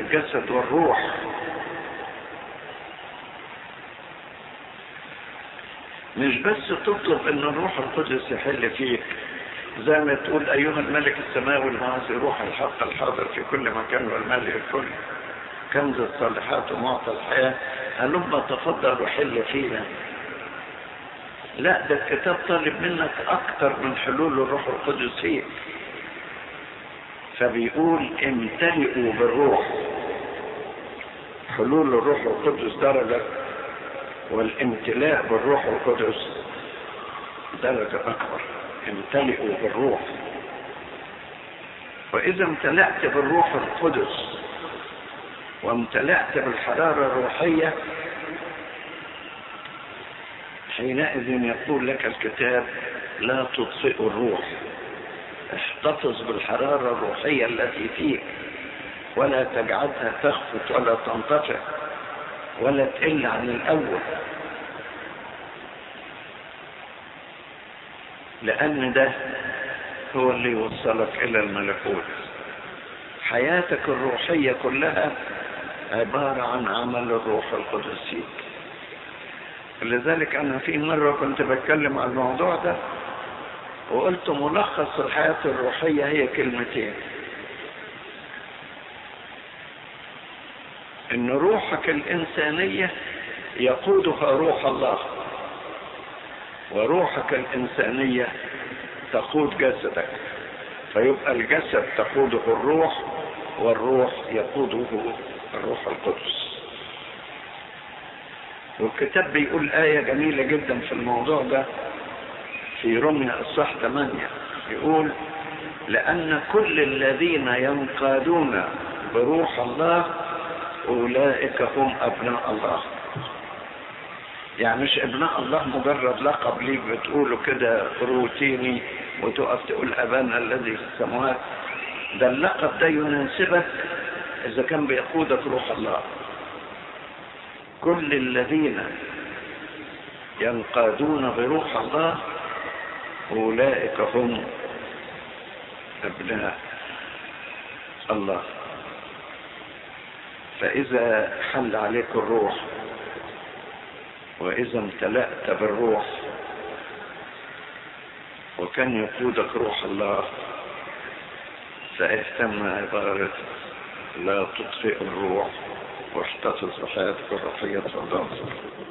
الجسد والروح مش بس تطلب ان الروح القدس يحل فيك زي ما تقول ايها الملك السماوي المعزي روح الحق الحاضر في كل مكان والمالئ الكل كنز الصالحات ومعطى الحياة هلما تفضل وحل فينا لا ده الكتاب طالب منك اكتر من حلول الروح القدس فيك فبيقول امتلئوا بالروح حلول الروح القدس درجة والامتلاء بالروح القدس درجة أكبر امتلئوا بالروح وإذا امتلأت بالروح القدس وامتلأت بالحرارة الروحية حينئذ يقول لك الكتاب لا تطفئ الروح احتفظ بالحرارة الروحية التي فيك ولا تجعلها تخفت ولا تنطفئ ولا تقل عن الأول لأن ده هو اللي يوصلك إلى الملكوت حياتك الروحية كلها عبارة عن عمل الروح القدس فيك لذلك أنا في مرة كنت بتكلم عن الموضوع ده وقلت ملخص الحياة الروحية هي كلمتين ان روحك الانسانية يقودها روح الله وروحك الانسانية تقود جسدك فيبقى الجسد تقوده الروح والروح يقوده الروح القدس والكتاب بيقول آية جميلة جدا في الموضوع ده في رمية الصح 8 يقول لأن كل الذين ينقادون بروح الله أولئك هم أبناء الله يعني مش أبناء الله مجرد لقب ليك بتقوله كده روتيني وتقف تقول أبانا الذي في السماوات ده اللقب ده يناسبك إذا كان بيقودك روح الله كل الذين ينقادون بروح الله أولئك هم أبناء الله فإذا حل عليك الروح وإذا امتلأت بالروح وكان يقودك روح الله فاهتم عبارة لا تطفئ الروح واحتفظ بحياتك الروحية تفضل